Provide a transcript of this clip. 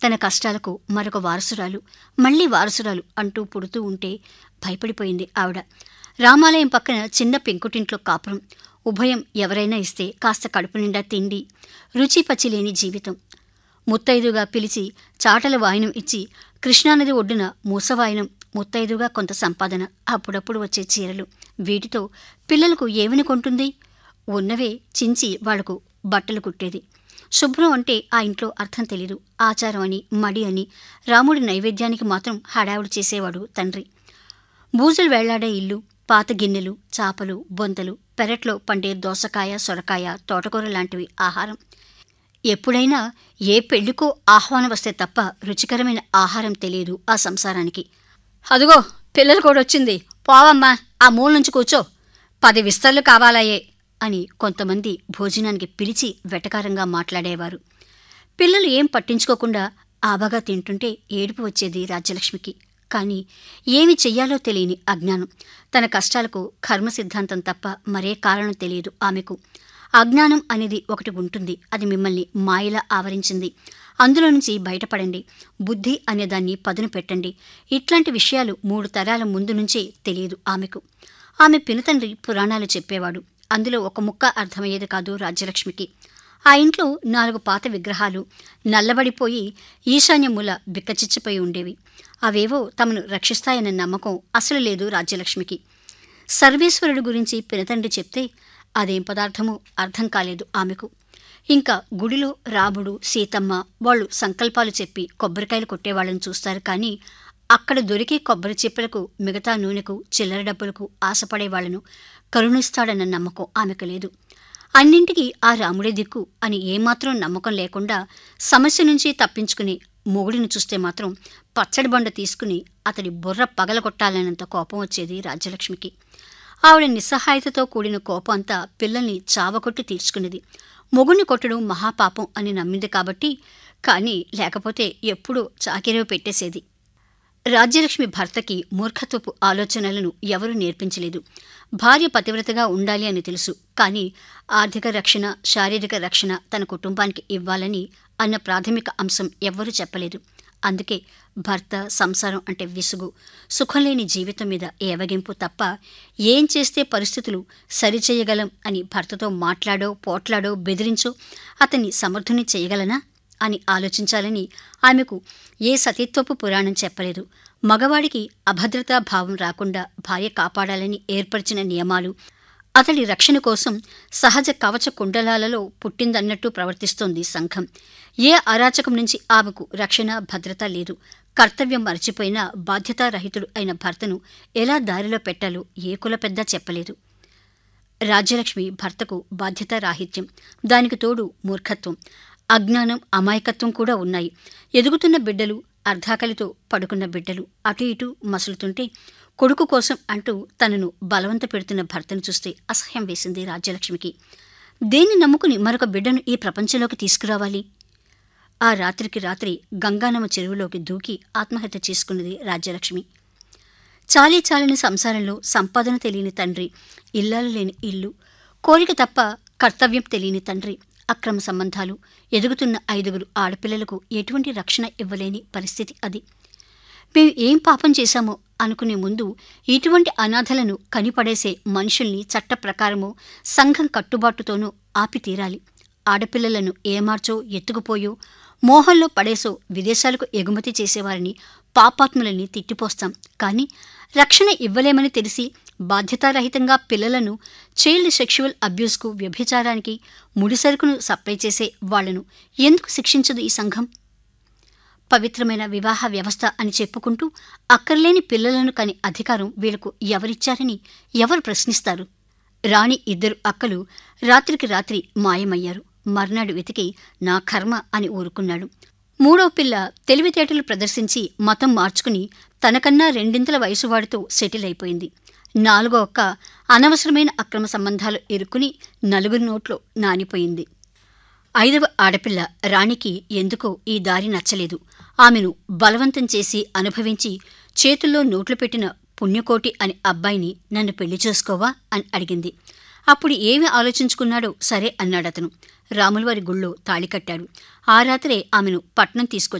తన కష్టాలకు మరొక వారసురాలు మళ్ళీ వారసురాలు అంటూ పుడుతూ ఉంటే భయపడిపోయింది ఆవిడ రామాలయం పక్కన చిన్న పెంకుటింట్లో కాపురం ఉభయం ఎవరైనా ఇస్తే కాస్త కడుపు నిండా తిండి రుచి పచి లేని జీవితం ముత్తైదుగా పిలిచి చాటల వాయినం ఇచ్చి కృష్ణానది ఒడ్డున మూసవాయినం ముత్తైదుగా కొంత సంపాదన అప్పుడప్పుడు వచ్చే చీరలు వీటితో పిల్లలకు ఏమని కొంటుంది ఉన్నవే చించి వాళ్లకు బట్టలు కుట్టేది శుభ్రం అంటే ఆ ఇంట్లో అర్థం తెలీదు ఆచారం అని మడి అని రాముడి నైవేద్యానికి మాత్రం హడావుడి చేసేవాడు తండ్రి బూజులు వేళ్లాడే ఇల్లు పాత గిన్నెలు చాపలు బొంతలు పెరట్లో పండే దోసకాయ సొరకాయ తోటకూర లాంటివి ఆహారం ఎప్పుడైనా ఏ పెళ్లికో ఆహ్వానం వస్తే తప్ప రుచికరమైన ఆహారం తెలియదు ఆ సంసారానికి అదుగో పిల్లలు కూడా వచ్చింది పోవమ్మా ఆ మూల నుంచి కూర్చో పది విస్తర్లు కావాలాయే అని కొంతమంది భోజనానికి పిలిచి వెటకారంగా మాట్లాడేవారు పిల్లలు ఏం పట్టించుకోకుండా ఆబాగా తింటుంటే ఏడుపు వచ్చేది రాజ్యలక్ష్మికి కానీ ఏమి చెయ్యాలో తెలియని అజ్ఞానం తన కష్టాలకు కర్మ సిద్ధాంతం తప్ప మరే కారణం తెలియదు ఆమెకు అజ్ఞానం అనేది ఒకటి ఉంటుంది అది మిమ్మల్ని మాయలా ఆవరించింది అందులో నుంచి బయటపడండి బుద్ధి అనేదాన్ని పదును పెట్టండి ఇట్లాంటి విషయాలు మూడు తరాల ముందు నుంచే తెలియదు ఆమెకు ఆమె పినతండ్రి పురాణాలు చెప్పేవాడు అందులో ఒక ముక్క అర్థమయ్యేది కాదు రాజ్యలక్ష్మికి ఆ ఇంట్లో నాలుగు పాత విగ్రహాలు నల్లబడిపోయి ఈశాన్యమూల బిక్కచిచ్చిపోయి ఉండేవి అవేవో తమను రక్షిస్తాయన్న నమ్మకం అసలు లేదు రాజ్యలక్ష్మికి సర్వేశ్వరుడు గురించి పినతండ్రి చెప్తే అదేం పదార్థమో అర్థం కాలేదు ఆమెకు ఇంకా గుడిలో రాముడు సీతమ్మ వాళ్ళు సంకల్పాలు చెప్పి కొబ్బరికాయలు కొట్టేవాళ్ళని చూస్తారు కానీ అక్కడ దొరికే కొబ్బరి చిప్పలకు మిగతా నూనెకు చిల్లర డబ్బులకు ఆశపడేవాళ్లను కరుణిస్తాడన్న నమ్మకం ఆమెకు లేదు అన్నింటికీ ఆ రాముడే దిక్కు అని ఏమాత్రం నమ్మకం లేకుండా సమస్య నుంచి తప్పించుకుని మొగుడిని చూస్తే మాత్రం పచ్చడి బండ తీసుకుని అతడి బుర్ర పగలగొట్టాలన్నంత కోపం వచ్చేది రాజ్యలక్ష్మికి ఆవిడ నిస్సహాయతతో కూడిన కోపం అంతా పిల్లల్ని చావకొట్టి తీర్చుకునేది మొగుణ్ణి కొట్టడం మహాపాపం అని నమ్మింది కాబట్టి కానీ లేకపోతే ఎప్పుడూ చాకిరేవు పెట్టేసేది రాజ్యలక్ష్మి భర్తకి మూర్ఖత్వపు ఆలోచనలను ఎవరూ నేర్పించలేదు భార్య పతివ్రతగా ఉండాలి అని తెలుసు కానీ ఆర్థిక రక్షణ శారీరక రక్షణ తన కుటుంబానికి ఇవ్వాలని అన్న ప్రాథమిక అంశం ఎవ్వరూ చెప్పలేదు అందుకే భర్త సంసారం అంటే విసుగు సుఖం లేని జీవితం మీద ఏవగింపు తప్ప ఏం చేస్తే పరిస్థితులు సరిచేయగలం అని భర్తతో మాట్లాడో పోట్లాడో బెదిరించో అతన్ని సమర్థుని చేయగలనా అని ఆలోచించాలని ఆమెకు ఏ సతీత్వపు పురాణం చెప్పలేదు మగవాడికి అభద్రతా భావం రాకుండా భార్య కాపాడాలని ఏర్పరిచిన నియమాలు అతడి రక్షణ కోసం సహజ కవచ కుండలాలలో పుట్టిందన్నట్టు ప్రవర్తిస్తోంది సంఘం ఏ అరాచకం నుంచి ఆమెకు రక్షణ భద్రత లేదు కర్తవ్యం మరచిపోయిన బాధ్యతారహితుడు అయిన భర్తను ఎలా దారిలో పెట్టాలో ఏ కుల పెద్ద చెప్పలేదు రాజ్యలక్ష్మి భర్తకు బాధ్యతారాహిత్యం దానికి తోడు మూర్ఖత్వం అజ్ఞానం అమాయకత్వం కూడా ఉన్నాయి ఎదుగుతున్న బిడ్డలు అర్ధాకలితో పడుకున్న బిడ్డలు అటు ఇటు మసులుతుంటే కొడుకు కోసం అంటూ తనను బలవంత పెడుతున్న భర్తను చూస్తే అసహ్యం వేసింది రాజ్యలక్ష్మికి దేన్ని నమ్ముకుని మరొక బిడ్డను ఈ ప్రపంచంలోకి తీసుకురావాలి ఆ రాత్రికి రాత్రి గంగానమ్మ చెరువులోకి దూకి ఆత్మహత్య చేసుకున్నది రాజ్యలక్ష్మి చాలీ చాలని సంసారంలో సంపాదన తెలియని తండ్రి ఇల్లాలు లేని ఇల్లు కోరిక తప్ప కర్తవ్యం తెలియని తండ్రి అక్రమ సంబంధాలు ఎదుగుతున్న ఐదుగురు ఆడపిల్లలకు ఎటువంటి రక్షణ ఇవ్వలేని పరిస్థితి అది మేము ఏం పాపం చేశామో అనుకునే ముందు ఇటువంటి అనాథలను కనిపడేసే మనుషుల్ని చట్ట ప్రకారమో సంఘం కట్టుబాటుతోనూ ఆపి తీరాలి ఆడపిల్లలను ఏమార్చో ఎత్తుకుపోయో మోహంలో పడేసో విదేశాలకు ఎగుమతి చేసేవారిని పాపాత్ములని తిట్టిపోస్తాం కానీ రక్షణ ఇవ్వలేమని తెలిసి బాధ్యతారహితంగా పిల్లలను చైల్డ్ సెక్షువల్ అబ్యూస్కు వ్యభిచారానికి ముడిసరుకును సప్లై చేసే వాళ్లను ఎందుకు శిక్షించదు ఈ సంఘం పవిత్రమైన వివాహ వ్యవస్థ అని చెప్పుకుంటూ అక్కర్లేని పిల్లలను కని అధికారం వీళ్లకు ఎవరిచ్చారని ఎవరు ప్రశ్నిస్తారు రాణి ఇద్దరు అక్కలు రాత్రికి రాత్రి మాయమయ్యారు మర్నాడు వెతికి నా కర్మ అని ఊరుకున్నాడు మూడో పిల్ల తెలివితేటలు ప్రదర్శించి మతం మార్చుకుని తనకన్నా రెండింతల వయసువాడితో సెటిల్ అయిపోయింది నాలుగో అక్క అనవసరమైన అక్రమ సంబంధాలు ఇరుక్కుని నలుగురి నోట్లో నానిపోయింది ఐదవ ఆడపిల్ల రాణికి ఎందుకో ఈ దారి నచ్చలేదు ఆమెను బలవంతం చేసి అనుభవించి చేతుల్లో నోట్లు పెట్టిన పుణ్యకోటి అని అబ్బాయిని నన్ను పెళ్లి చేసుకోవా అని అడిగింది అప్పుడు ఏమి ఆలోచించుకున్నాడో సరే అన్నాడతను రాములవారి గుళ్ళో తాళి కట్టాడు ఆ రాత్రే ఆమెను పట్నం తీసుకొచ్చి